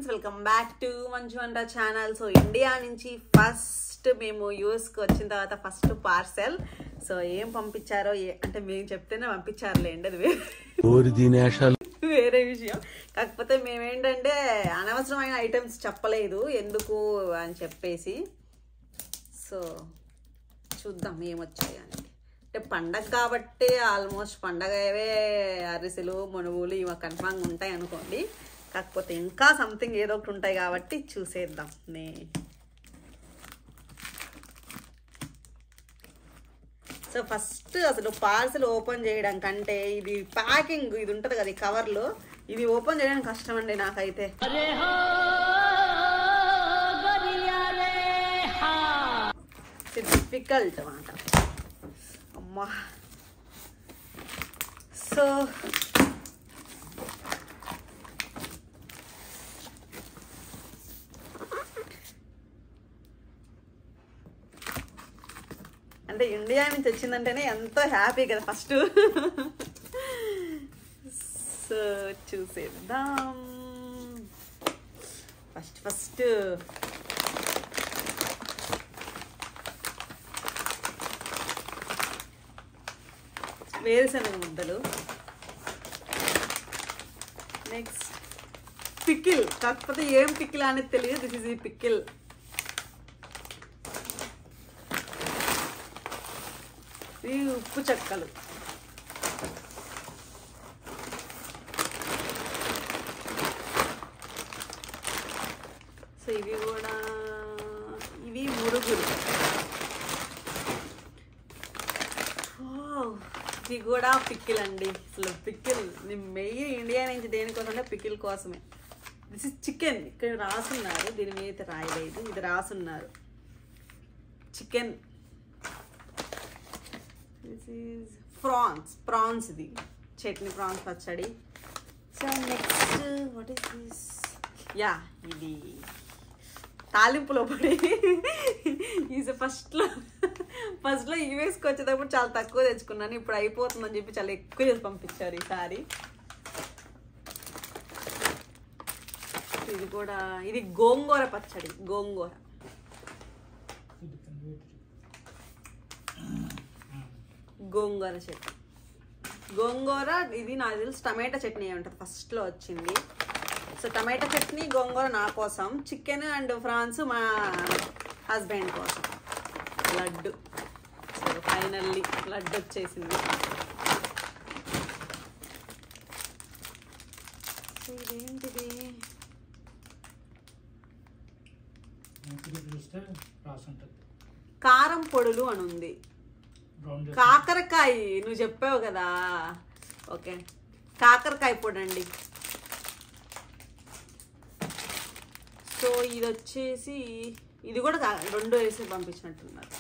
welcome back to మంచు వంట channel so India నుంచి ఫస్ట్ మేము యూఎస్కి వచ్చిన తర్వాత ఫస్ట్ పార్సెల్ సో ఏం పంపించారో ఏ- అంటే మేము చెప్తేనే పంపించారులేండి అది వేరే ఓరి దీని వేషాలు వేరే విషయం కాకపోతే మేమేంటంటే అనవసరమైన ఐటమ్స్ చెప్పలేదు ఎందుకు అని చెప్పేసి సో చూద్దాం ఏమొచ్చాయి అని అంటే పండగ కాబట్టి ఆల్మోస్ట్ పండగవే అరిసెలు మనువులు ఇవి కన్ఫామ్గా ఉంటాయి అనుకోండి కాకపోతే ఇంకా సంథింగ్ ఏదో ఒకటి ఉంటాయి కాబట్టి చూసేద్దాం నే సో ఫస్ట్ అసలు పార్సల్ ఓపెన్ చేయడం కంటే ఇది ప్యాకింగ్ ఇది ఉంటుంది కదా ఈ కవర్లో ఇది ఓపెన్ చేయడం కష్టం అండి నాకైతే డిఫికల్ట్ అన్నమాట అమ్మా సో అంటే ఇండియా నుంచి వచ్చిందంటేనే ఎంతో హ్యాపీ కదా ఫస్ట్ సో చూసేద్దాం ఫస్ట్ ఫస్ట్ వేరుశనగ ముద్దలు నెక్స్ట్ పికిల్ కాకపోతే ఏం పికిల్ అనేది తెలియదు దిస్ ఇస్ ఈ పికిల్ ఇవి ఉప్పు చెక్కలు సో ఇవి కూడా ఇవి మురుగులు వావ్, ఇది కూడా పిక్కిల్ అండి అసలు పిక్కిల్ మెయిన్ ఇండియా నుంచి దేనికోసం అంటే పిక్కిల్ కోసమే దిస్ ఇస్ చికెన్ ఇక్కడ రాసున్నారు దీని మీద అయితే రాయలేదు ఇది రాసున్నారు chicken this is prawns prawns ఇది చట్నీ ప్రాన్స్ పచ్చడి so next what is this yeah ఇది తాలింపులో పడి ఈజ్ ఫస్ట్లో ఫస్ట్లో యూఎస్కి వచ్చేటప్పుడు చాలా తక్కువ తెచ్చుకున్నాను ఇప్పుడు అయిపోతుందని చెప్పి చాలా ఎక్కువ చేసి పంపించారు ఈసారి ఇది కూడా ఇది గోంగూర పచ్చడి గోంగూర గోంగూర చట్నీ గోంగూర ఇది నాకు తెలిసి టమాటా చట్నీ ఉంటుంది ఫస్ట్లో వచ్చింది సో టమాటా చట్నీ గోంగూర నా కోసం చికెన్ అండ్ ఫ్రాన్స్ మా హస్బెండ్ కోసం లడ్డు సో ఫైనల్లీ లడ్డు వచ్చేసింది సో ఇదేంటిది మంచిగా చూస్తే రాసి ఉంటుంది కారం పొడులు అని ఉంది బ్రౌన్ చేసి కాకరకాయ నువ్వు చెప్పావు కదా ఓకే కాకరకాయ పొడి అండి సో ఇది వచ్చేసి ఇది కూడా కా- రెండు వేసి పంపించినట్టున్నారు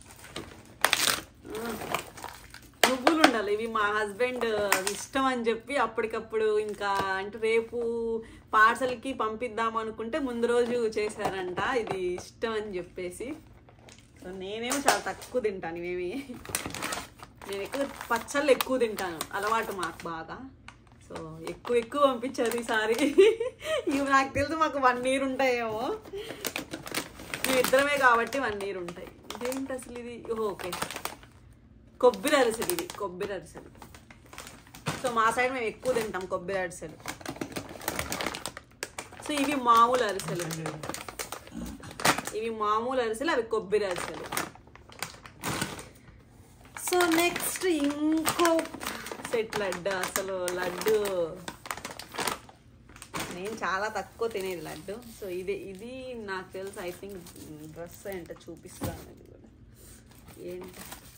ఆ, నువ్వులు ఉండాలి ఇవి మా హస్బెండ్ ఇష్టం అని చెప్పి అప్పటికప్పుడు ఇంకా అంటే రేపు పార్సల్కి పంపిద్దాం అనుకుంటే ముందు రోజు చేశారంట ఇది ఇష్టం అని చెప్పేసి సో నేనేమో చాలా తక్కువ తింటాను ఇవేమి నేను ఎక్కువ పచ్చళ్ళు ఎక్కువ తింటాను అలవాటు మాకు బాగా సో ఎక్కువ ఎక్కువ పంపించారు ఈసారి ఇవి నాకు తెలుసు మాకు వన్ ఇయర్ ఉంటాయేమో మేము ఇద్దరమే కాబట్టి వన్ ఇయర్ ఉంటాయి ఇదేంటి అసలు ఇది ఓహో, ఓకే కొబ్బరి అరిసెలు ఇది కొబ్బరి అరిసెలు సో మా సైడ్ మేము ఎక్కువ తింటాం కొబ్బరి అరిసెలు సో ఇవి మామూలు అరిసెలు ఇవి మామూలు అరిసెలు అవి కొబ్బరి అరిసెలు సో నెక్స్ట్ ఇంకో సెట్ లడ్డు అసలు లడ్డు నేను చాలా తక్కువ తినేది లడ్డు సో ఇది ఇది నాకు తెలుసు ఐ థింక్ డ్రెస్ ఏంటో చూపిస్తాను ఇది కూడా ఏంటి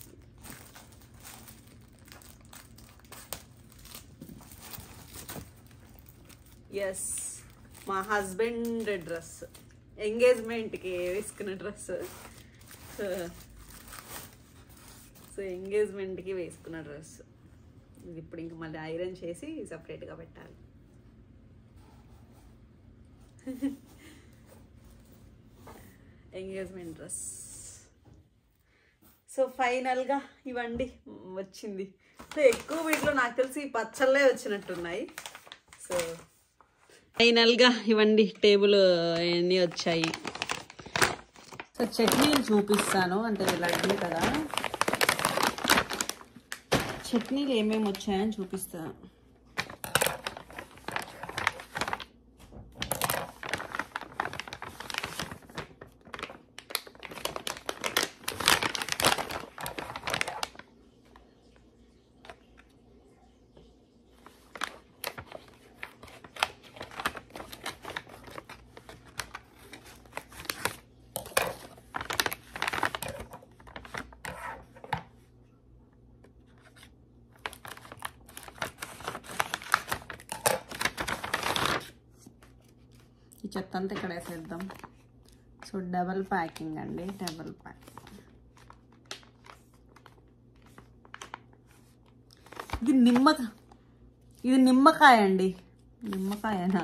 ఎస్ మా హస్బెండ్ డ్రెస్ ఎంగేజ్మెంట్కి వేసుకున్న డ్రెస్ సో సో ఎంగేజ్మెంట్కి వేసుకున్న డ్రెస్ ఇది ఇప్పుడు ఇంక మళ్ళీ ఐరన్ చేసి సపరేట్గా పెట్టాలి ఎంగేజ్మెంట్ డ్రెస్ సో ఫైనల్గా ఇవ్వండి వచ్చింది సో ఎక్కువ వీటిలో నాకు తెలిసి ఈ పచ్చళ్ళే వచ్చినట్టున్నాయి సో ఫైనల్గా ఇవ్వండి టేబుల్ అన్నీ వచ్చాయి సో చట్నీలు చూపిస్తాను అంటే లడ్డు కదా చట్నీలు ఏమేమి వచ్చాయని చూపిస్తాను ఈ చెత్త అంతా ఇక్కడ వేసేద్దాం సో డబల్ ప్యాకింగ్ అండి డబల్ ప్యాకింగ్ ఇది నిమ్మక ఇది నిమ్మకాయ అండి నిమ్మకాయనా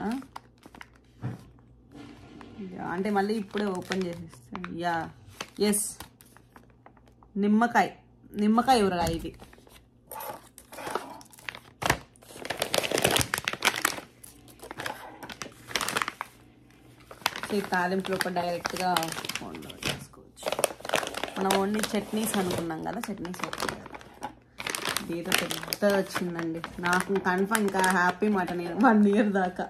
యా, అంటే మళ్ళీ ఇప్పుడే ఓపెన్ చేసేస్తాను యా ఎస్ నిమ్మకాయ నిమ్మకాయ ఊరగాయ ఇది ఈ తాలింపులో ఒక డైరెక్ట్గా ఫోన్లో చేసుకోవచ్చు మనం ఓన్లీ చట్నీస్ అనుకున్నాం కదా చట్నీస్ వచ్చింది కదా ఏదో పెద్ద వచ్చిందండి నాకు కన్ఫర్మ్ ఇంకా హ్యాపీ మాట నేను వన్ ఇయర్ దాకా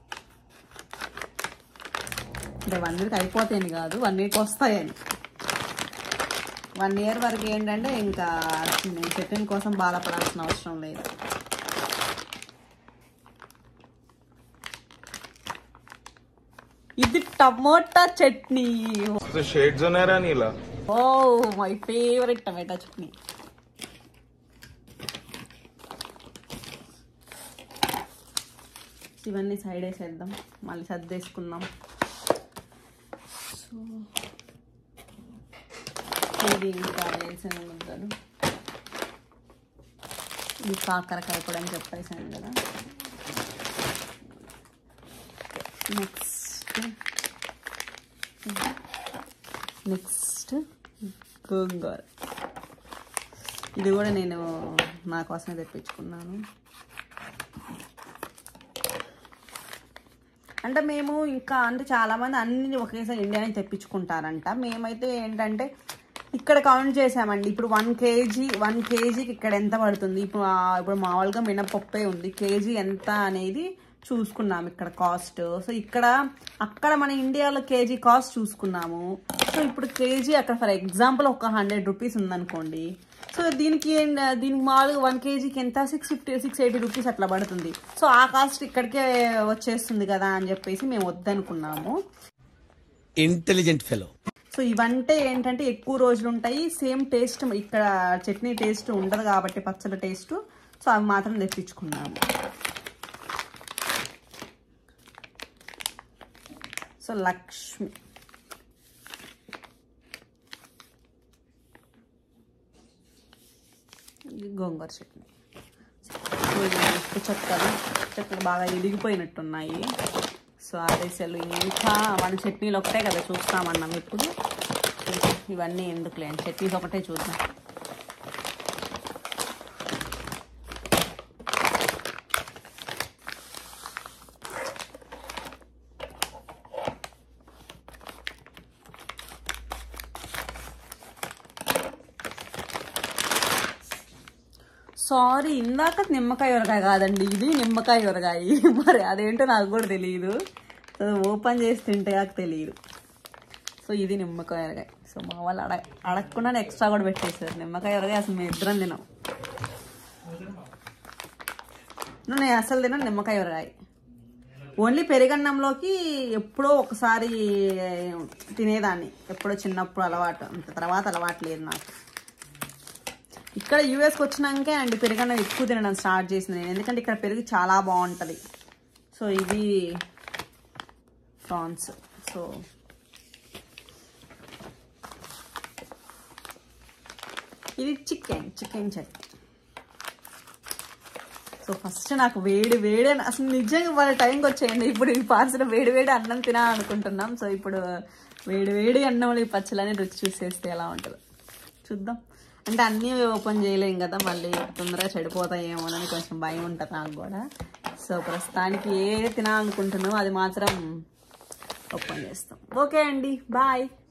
అంటే వన్ ఇయర్కి అయిపోతాయని కాదు వన్ ఇయర్కి వస్తాయని వన్ ఇయర్ వరకు ఏంటంటే ఇంకా నేను చట్నీ కోసం బాధపడాల్సిన అవసరం లేదు ఇది టమోటా చట్నీ షేడ్స్ ఉన్నారా నీలా oh my favourite tomato chutney ఇవన్నీ సైడ్ వేసేద్దాం మళ్ళీ సర్దేసుకుందాం సో ఇది ఇంకా వేసిన ముద్దలు ఇది కాకరకాయ కూడా అని చెప్పేసాను కదా నెక్స్ట్ నెక్స్ట్ గోంగూర ఇది కూడా నేను నా కోసమే తెప్పించుకున్నాను అంటే మేము ఇంకా అంటే చాలామంది అన్ని ఒకేసారి ఇండియా నుంచి తెప్పించుకుంటారంట మేమైతే ఏంటంటే ఇక్కడ కౌంట్ చేసామండి ఇప్పుడు వన్ కేజీ వన్ కేజీకి ఇక్కడ ఎంత పడుతుంది ఇప్పుడు ఆ- ఇప్పుడు మామూలుగా మినపప్పే ఉంది కేజీ ఎంత అనేది చూసుకున్నాము ఇక్కడ కాస్ట్ సో ఇక్కడ అక్కడ మన ఇండియాలో కేజీ కాస్ట్ చూసుకున్నాము సో ఇప్పుడు కేజీ అక్కడ ఫర్ ఎగ్జాంపుల్ ఒక హండ్రెడ్ రూపీస్ ఉందనుకోండి సో దీనికి ఏం- దీనికి మామూలుగా వన్ కేజీకి ఎంత six fifty six eighty rupees అట్లా పడుతుంది సో ఆ కాస్ట్ ఇక్కడికే వచ్చేస్తుంది కదా అని చెప్పేసి మేము వద్దనుకున్నాము ఇంటెలిజెంట్ ఫెలో సో ఇవంటే ఏంటంటే ఎక్కువ రోజులు ఉంటాయి సేమ్ టేస్ట్ ఇక్కడ చట్నీ టేస్ట్ ఉండదు కాబట్టి పచ్చడి టేస్ట్ సో అవి మాత్రం తెప్పించుకున్నాము సో లక్ష్మి ఇది గోంగూర చట్నీ సో ఇది ఉప్పు చెక్కలు చెక్కలు బాగా ఇరిగిపోయినట్టున్నాయి సో అదేసలు ఇంకా మన చట్నీలు ఒకటే కదా చూస్తామన్నాం ఇప్పుడు ఇవన్నీ ఎందుకులే చట్నీస్ ఒకటే చూద్దాం సారీ ఇందాక నిమ్మకాయ ఊరగాయ కాదండి ఇది నిమ్మకాయ ఊరగాయ మరి అదేంటో నాకు కూడా తెలియదు సో ఓపెన్ చేసి తింటే నాకు తెలియదు సో ఇది నిమ్మకాయ ఊరగాయ సో మా వాళ్ళు అడ అడగకుండానే ఎక్స్ట్రా కూడా పెట్టేశారు నిమ్మకాయ ఊరగాయ అసలు మేము ఇద్దరం తినాం నువ్వు నేను అసలు తిన నిమ్మకాయ ఊరగాయ ఓన్లీ పెరుగన్నంలోకి ఎప్పుడో ఒకసారి తినేదాన్ని ఎప్పుడో చిన్నప్పుడు అలవాటు అంత తర్వాత అలవాటు లేదు నాకు ఇక్కడ యూఎస్కి వచ్చినాకే అండి పెరుగన్నం ఎక్కువ తినడం స్టార్ట్ చేసింది నేను ఎందుకంటే ఇక్కడ పెరుగు చాలా బాగుంటుంది సో ఇది ప్రాన్స్ సో ఇది chicken chicken chutney so first నాకు వేడి వేడి అని- అసలు నిజంగా వాళ్ళ టైంకి వచ్చేయండి ఇప్పుడు ఈ పార్సల్ వేడి వేడి అన్నం తినాలనుకుంటున్నాం సో ఇప్పుడు వేడి వేడి అన్నంలో ఈ పచ్చలని రుచి చూసేస్తే ఎలా ఉంటుందో చూద్దాం అంటే అన్నీ ఓపెన్ చేయలేం కదా మళ్ళీ తొందరగా చెడిపోతాయేమోనని కొంచెం భయం ఉంటుంది నాకు కూడా సో ప్రస్తుతానికి ఏ తినాలనుకుంటున్నామో అది మాత్రం ఓపెన్ చేస్తాం ఓకే అండి బాయ్